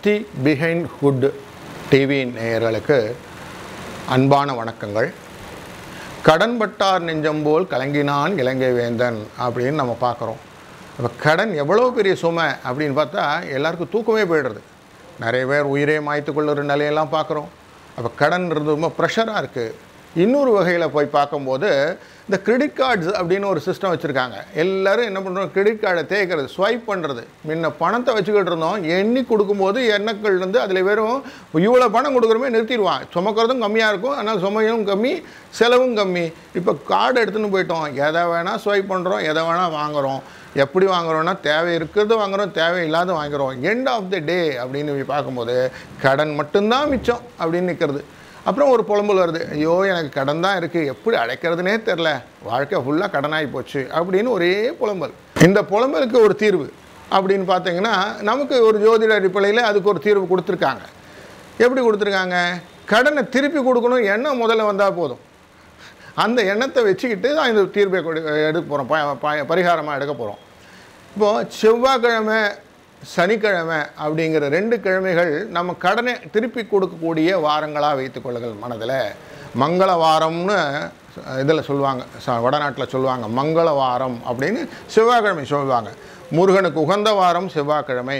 ஹஸ்தி behind hood TV நேயர்களுக்கு அன்பான வணக்கங்கள் கடன்பட்டார் நெஞ்சம் போல் கலங்கினான் இலங்கை வேந்தன் அப்படின்னு நம்ம பார்க்குறோம் அப்போ கடன் எவ்வளோ பெரிய சுமை அப்படின்னு பார்த்தா எல்லாருக்கும் தூக்கமே போயிடுறது நிறைய பேர் உயிரே மாய்த்து கொள்ளுற நிலையெல்லாம் பார்க்குறோம் அப்போ கடன்றது ரொம்ப ப்ரெஷராக இருக்குது இன்னொரு வகையில் போய் பார்க்கும்போது இந்த கிரெடிட் கார்ட்ஸ் அப்படின்னு ஒரு சிஸ்டம் வச்சுருக்காங்க எல்லாரும் என்ன பண்ணுறோம் கிரெடிட் கார்டை தேய்க்கிறது ஸ்வைப் பண்ணுறது முன்ன பணத்தை வச்சுக்கிட்டு இருந்தோம் எண்ணி கொடுக்கும்போது எண்ணங்கள் வந்து அதில் வெறும் இவ்வளோ பணம் கொடுக்குறமே நிறுத்திடுவான் சுமக்கிறதும் கம்மியாக இருக்கும் ஆனால் சுமையும் கம்மி செலவும் கம்மி இப்போ கார்டு எடுத்துன்னு போயிட்டோம் எதை வேணால் ஸ்வைப் பண்ணுறோம் எதை வேணால் வாங்குகிறோம் எப்படி வாங்குறோம்னா தேவை இருக்கிறது வாங்குறோம் தேவை இல்லாத வாங்குறோம் எண்ட் ஆஃப் த டே அப்படின்னு போய் பார்க்கும்போது கடன் மட்டும்தான் மிச்சம் அப்படின்னு நிற்கிறது அப்புறம் ஒரு புலம்பல் வருது ஐயோ எனக்கு கடன் தான் இருக்குது எப்படி அடைக்கிறதுனே தெரில வாழ்க்கை ஃபுல்லாக கடனாகி போச்சு அப்படின்னு ஒரே புலம்பல் இந்த புலம்பலுக்கு ஒரு தீர்வு அப்படின்னு பார்த்தீங்கன்னா நமக்கு ஒரு ஜோதிட அடிப்படையில் அதுக்கு ஒரு தீர்வு கொடுத்துருக்காங்க எப்படி கொடுத்துருக்காங்க கடனை திருப்பி கொடுக்கணும் எண்ணம் முதல்ல வந்தால் போதும் அந்த எண்ணத்தை வச்சுக்கிட்டு தான் இந்த தீர்ப்பை கொடு எடுக்க போகிறோம் ப ப- பரிகாரமாக எடுக்க போகிறோம் இப்போது செவ்வாய்க்கிழமை சனிக்கிழமை அப்படிங்கிற ரெண்டு கிழமைகள் நம்ம கடனை திருப்பி கொடுக்கக்கூடிய வாரங்களாக வைத்துக்கொள்ளுங்கள் மனதில் மங்கள வாரம்னு இதில் சொல்லுவாங்க ச- வடநாட்டில் சொல்லுவாங்க மங்கள வாரம் அப்படின்னு செவ்வாய்க்கிழமை சொல்லுவாங்க முருகனுக்கு உகந்த வாரம் செவ்வாய்க்கிழமை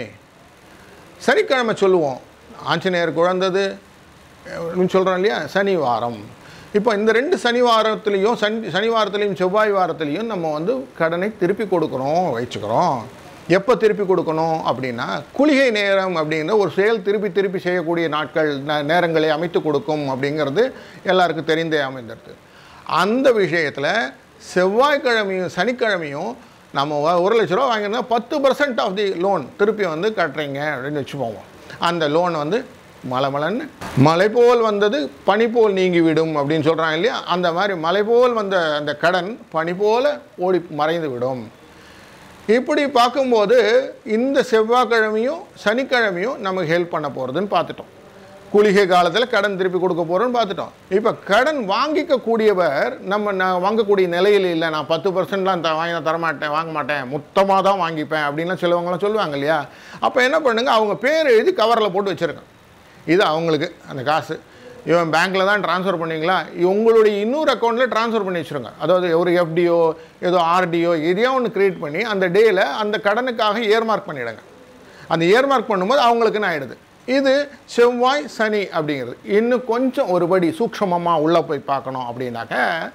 சனிக்கிழமை சொல்லுவோம் ஆஞ்சநேயர் குழந்தது சொல்கிறோம் இல்லையா சனி வாரம் இப்போ இந்த ரெண்டு சனி வாரத்துலேயும் சனி சனி வாரத்துலேயும் செவ்வாய் வாரத்துலேயும் நம்ம வந்து கடனை திருப்பி கொடுக்குறோம் வச்சுக்கிறோம் எப்போ திருப்பி கொடுக்கணும் அப்படின்னா குளிகை நேரம் அப்படிங்கிற ஒரு செயல் திருப்பி திருப்பி செய்யக்கூடிய நாட்கள் ந- நேரங்களை அமைத்து கொடுக்கும் அப்படிங்கிறது எல்லாருக்கும் தெரிந்தே அமைந்திருக்கு அந்த விஷயத்தில் செவ்வாய்க்கிழமையும் சனிக்கிழமையும் நம்ம வ- ஒரு லட்ச ரூபா வாங்கியிருந்தா பத்து பர்சன்ட் ஆஃப் தி லோன் திருப்பி வந்து கட்டுறீங்க அப்படின்னு வச்சுப்போம் அந்த லோன் வந்து மலைமலன்னு மலை போல் வந்தது பனி போல் நீங்கிவிடும் அப்படின்னு சொல்கிறாங்க இல்லையா அந்த மாதிரி மலை போல் வந்த அந்த கடன் பனி போல ஓடி மறைந்து விடும் இப்படி பார்க்கும்போது இந்த செவ்வாய்க்கிழமையும் சனிக்கிழமையும் நமக்கு ஹெல்ப் பண்ண போகிறதுன்னு பார்த்துட்டோம் குளிகை காலத்தில் கடன் திருப்பி கொடுக்க போகிறோன்னு பார்த்துட்டோம் இப்போ கடன் வாங்கிக்க கூடியவர் நம்ம நான் வாங்கக்கூடிய நிலையில் இல்லை நான் பத்து பர்சன்ட்லாம் த வாங்கி நான் தரமாட்டேன் வாங்க மாட்டேன் மொத்தமாக தான் வாங்கிப்பேன் அப்படின்லாம் சிலவங்களாம் சொல்லுவாங்க இல்லையா அப்போ என்ன பண்ணுங்க அவங்க பேர் எழுதி கவரில் போட்டு வச்சுருங்க இது அவங்களுக்கு அந்த காசு இவன் பேங்க்கில் தான் ட்ரான்ஸ்ஃபர் பண்ணீங்களா உங்களுடைய இன்னொரு அக்கௌண்ட்டில் ட்ரான்ஸ்ஃபர் பண்ணி வச்சுருங்க அதாவது ஒரு எஃப்டிஓ ஏதோ ஆர்டிஓ எதையோ ஒன்று க்ரியேட் பண்ணி அந்த டேயில் அந்த கடனுக்காக ஏர்மார்க் பண்ணிவிடுங்க அந்த ஏர்மார்க் பண்ணும்போது அவங்களுக்குன்னு ஆகிடுது இது செவ்வாய் சனி அப்படிங்கிறது இன்னும் கொஞ்சம் ஒருபடி சூக்ஷமமாக உள்ளே போய் பார்க்கணும் அப்படின்னாக்க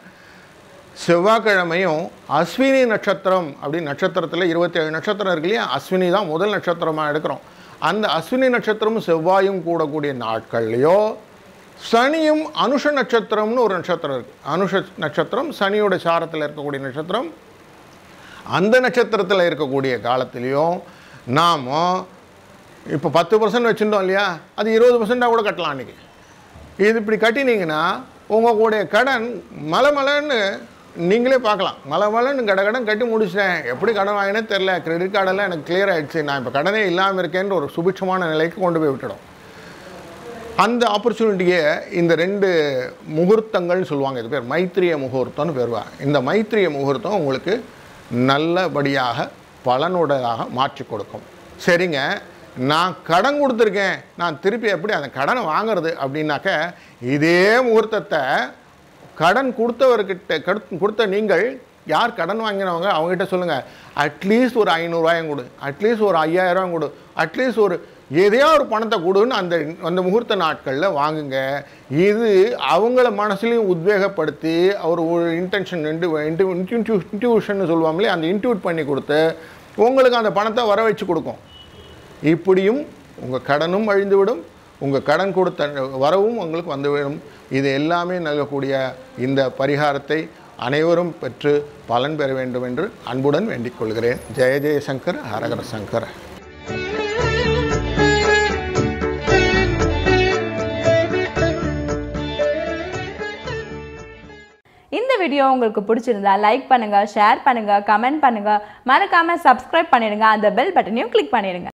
செவ்வாய்க்கிழமையும் அஸ்வினி நட்சத்திரம் அப்படின்னு நட்சத்திரத்தில் இருபத்தேழு நட்சத்திரம் இருக்கு இல்லையா அஸ்வினி தான் முதல் நட்சத்திரமாக எடுக்கிறோம் அந்த அஸ்வினி நட்சத்திரமும் செவ்வாயும் கூடக்கூடிய நாட்கள்லையோ சனியும் அனுஷ நட்சத்திரம்னு ஒரு நட்சத்திரம் இருக்குது அனுஷ நட்சத்திரம் சனியோட சாரத்தில் இருக்கக்கூடிய நட்சத்திரம் அந்த நட்சத்திரத்தில் இருக்கக்கூடிய காலத்திலையும் நாம் இப்போ பத்து பர்சன்ட் வச்சுருந்தோம் இல்லையா அது இருபது பர்சண்ட்டாக கூட கட்டலாம் அன்றைக்கி இது இப்படி கட்டினீங்கன்னா உங்கள் கூடைய கடன் மலை மலைன்னு நீங்களே பார்க்கலாம் மலை மலைன்னு கட கடன் கட்டி முடிச்சிட்டேன் எப்படி கடன் வாங்கினே தெரில கிரெடிட் கார்டெல்லாம் எனக்கு கிளியர் ஆயிடுச்சு நான் இப்போ கடனே இல்லாமல் இருக்கேன்ற ஒரு சுபிட்சமான நிலைக்கு கொண்டு போய் விட்டுடும் அந்த ஆப்பர்ச்சுனிட்டியை இந்த ரெண்டு முகூர்த்தங்கள்னு சொல்லுவாங்க இது பேர் மைத்திரிய முகூர்த்தம்னு பேருவா இந்த மைத்திரிய முகூர்த்தம் உங்களுக்கு நல்லபடியாக பலனுடையதாக மாற்றி கொடுக்கும் சரிங்க நான் கடன் கொடுத்துருக்கேன் நான் திருப்பி எப்படி அந்த கடனை வாங்குறது அப்படின்னாக்க இதே முகூர்த்தத்தை கடன் கொடுத்தவர்கிட்ட கடு- கொடுத்த நீங்கள் யார் கடன் வாங்கினவங்க அவங்ககிட்ட சொல்லுங்கள் அட்லீஸ்ட் ஒரு ஐநூறுரூவாயும் கொடு அட்லீஸ்ட் ஒரு ஐயாயிரம் கொடு அட்லீஸ்ட் ஒரு எதையோ ஒரு பணத்தை கொடுன்னு அந்த அந்த முகூர்த்த நாட்களில் வாங்குங்க இது அவங்கள மனசுலையும் உத்வேகப்படுத்தி அவர் ஒரு இன்டென்ஷன் இன்ட்யூஷன் சொல்லுவாங்க இல்லையா அந்த இன்ட்யூட் பண்ணி கொடுத்து உங்களுக்கு அந்த பணத்தை வர வச்சு கொடுக்கும் இப்படியும் உங்கள் கடனும் அழிந்துவிடும் உங்கள் கடன் கொடுத்த வரவும் உங்களுக்கு வந்துவிடும் இது எல்லாமே நல்கக்கூடிய இந்த பரிகாரத்தை அனைவரும் பெற்று பலன் பெற வேண்டும் என்று அன்புடன் வேண்டிக் கொள்கிறேன் ஜெய ஜெயசங்கர் ஹரஹர சங்கர் இந்த வீடியோ உங்களுக்கு பிடிச்சிருந்தா லைக் பண்ணுங்க ஷேர் பண்ணுங்க கமெண்ட் பண்ணுங்க மறக்காம சப்ஸ்கிரைப் பண்ணிடுங்க அந்த பெல் பட்டனையும் கிளிக் பண்ணிடுங்க